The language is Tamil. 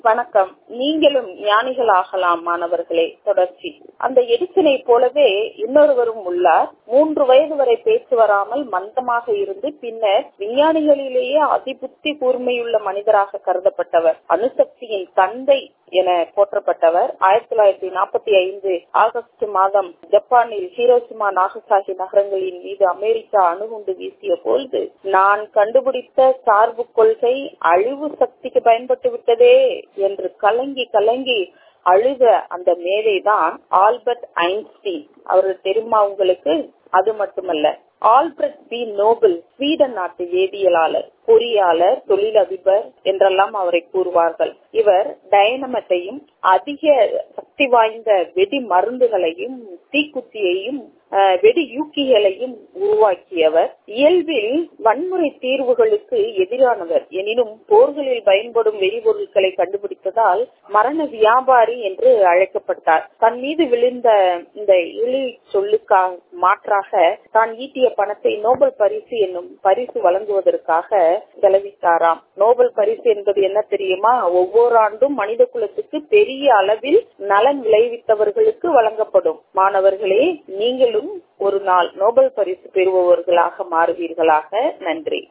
வணக்கம் நீங்களும் ஞானிகள் ஆகலாம் மாணவர்களே தொடர்ச்சி அந்த எடிசனை போலவே இன்னொருவரும் உள்ளார் மூன்று வயது வரை பேச்சு வராமல் மந்தமாக இருந்து பின்னர் விஞ்ஞானிகளிலேயே அதிபுத்தி கூர்மையுள்ள மனிதராக கருதப்பட்டவர் அணுசக்தியின் தந்தை என போற்றப்பட்டவர் ஆயிரத்தி தொள்ளாயிரத்தி நாற்பத்தி ஐந்து ஆகஸ்ட் மாதம் ஜப்பானில் ஹீரோசிமா நாகசாகி நகரங்களின் மீது அமெரிக்கா அணுகுண்டு வீசிய பொழுது நான் கண்டுபிடித்த சார்பு கொள்கை அழிவு சக்திக்கு பயன்பட்டு விட்டதே என்று கலங்கி கலங்கி அழுத அந்த மேதைதான் ஆல்பர்ட் ஐன்ஸ்டீன் அவரு தெரியுமா உங்களுக்கு அது மட்டுமல்ல ஆல்பர்ட் பி நோபல் ஸ்வீடன் நாட்டு வேதியியலாளர் பொறியாளர் தொழிலதிபர் என்றெல்லாம் அவரை கூறுவார்கள் இவர் டைனமத்தையும் அதிக சக்தி வாய்ந்த வெடி மருந்துகளையும் தீக்குச்சியையும் வெடி யூக்கிகளையும் உருவாக்கியவர் இயல்பில் வன்முறை தீர்வுகளுக்கு எதிரானவர் எனினும் போர்களில் பயன்படும் வெடிபொருட்களை கண்டுபிடித்ததால் மரண வியாபாரி என்று அழைக்கப்பட்டார் தன் மீது விழுந்த இந்த இழி சொல்லுக்காக மாற்றாக தான் ஈட்டிய பணத்தை நோபல் பரிசு என்னும் பரிசு வழங்குவதற்காக செலவிட்டாராம் நோபல் பரிசு என்பது என்ன தெரியுமா ஒவ்வொரு ஆண்டும் மனித குலத்துக்கு பெரிய அளவில் நலன் விளைவித்தவர்களுக்கு வழங்கப்படும் மாணவர்களே நீங்களும் ஒரு நாள் நோபல் பரிசு பெறுபவர்களாக மாறுவீர்களாக நன்றி